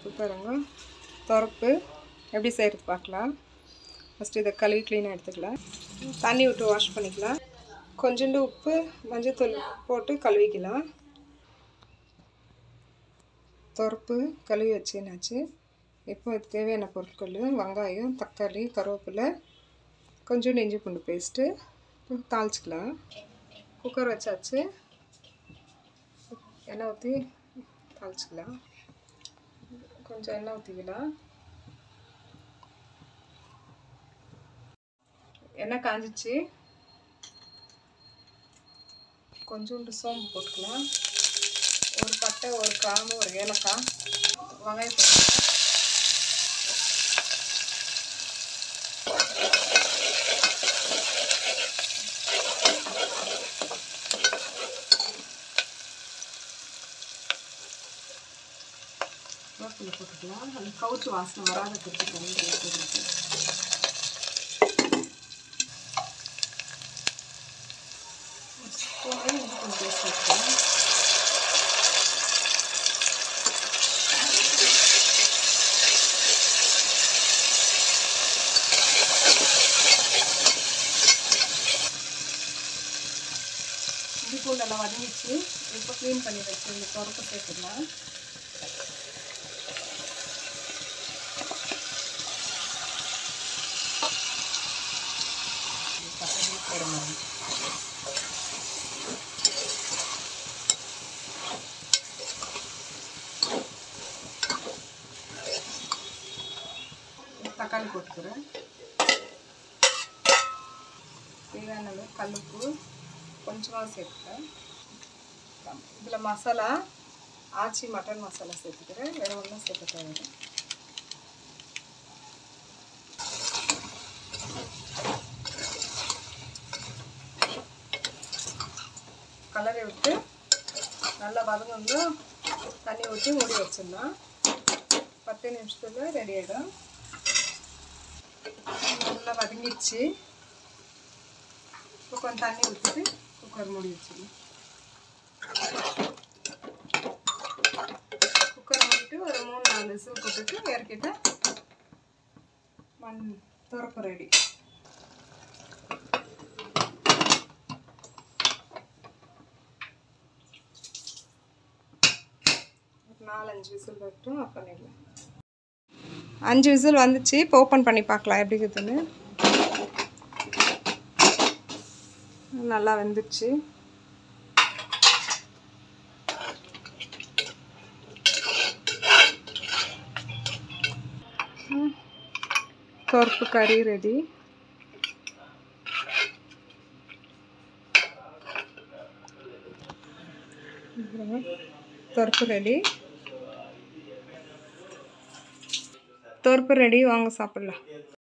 இப்போ பாருங்க துறப்பு எப்படி செய்கிறது பார்க்கலாம் ஃபஸ்ட்டு இதை கழுவி க்ளீனாக எடுத்துக்கலாம் தண்ணி விட்டு வாஷ் பண்ணிக்கலாம் கொஞ்சோண்டு உப்பு மஞ்சத்தூள் போட்டு கழுவிக்கலாம் துறப்பு கழுவி வச்சுனாச்சு இப்போ இது தேவையான பொருட்கள் வெங்காயம் தக்காளி கருவேப்பிலை கொஞ்சோண்டு இஞ்சி பூண்டு பேஸ்ட்டு தாளிச்சிக்கலாம் குக்கர் வச்சாச்சு எண்ணெய் ஊற்றி தாளிச்சிக்கலாம் கொஞ்சம் எண்ணெய் ஊற்றிக்கலாம் எண்ணெய் காஞ்சிச்சு கொஞ்சோண்டு சோம்பு போட்டுக்கலாம் ஒரு பட்டை ஒரு கிராம்பு ஒரு ஏலக்காய் வெங்காயம் போட்டுக்கலாம் வேப்பிலை போட்டுக்கலாம் அது கவுச்சு வாசனை வராத கற்றுக்கணும் போட்டுருக்கு ஸ்பூனு இஞ்சி பூண்டு பேஸ்ட் வைக்கலாம் இஞ்சி பூண்டு எல்லாம் வதங்கிச்சு இப்போ க்ளீன் பண்ணி வச்சு இந்த துறப்பு சேர்த்துக்கலாம் போடணும் தக்காளி போட்டுக்கிறேன் தேவையான அளவு கல்லுப்பு கொஞ்சமாக சேர்த்துக்கிறேன் இதில் மசாலா ஆச்சி மட்டன் மசாலா சேர்த்துக்கிறேன் வேறு ஒன்றும் சேர்க்க தேவையில்லை கலரை விட்டு நல்லா வதங்கணும்னா தண்ணி ஊற்றி மூடி வச்சிடலாம் பத்து நிமிஷத்தில் ரெடி ஆகிடும் நல்லா வதங்கிடுச்சு இப்போ கொஞ்சம் தண்ணி ஊற்றிட்டு குக்கர் மூடி வச்சிடலாம் குக்கர் மூடிட்டு ஒரு மூணு நாலு விசில் போட்டுட்டு இறக்கிட்டு மண் துறப்பு ரெடி நாலஞ்சு விசில் வரட்டும் ஆஃப் பண்ணிடலாம் அஞ்சு விசில் வந்துச்சு இப்போ ஓப்பன் பண்ணி பார்க்கலாம் எப்படி இருக்குதுன்னு நல்லா வெந்துடுச்சு பருப்பு கறி ரெடி பருப்பு ரெடி தோற்பு ரெடி வாங்க சாப்பிட்லாம்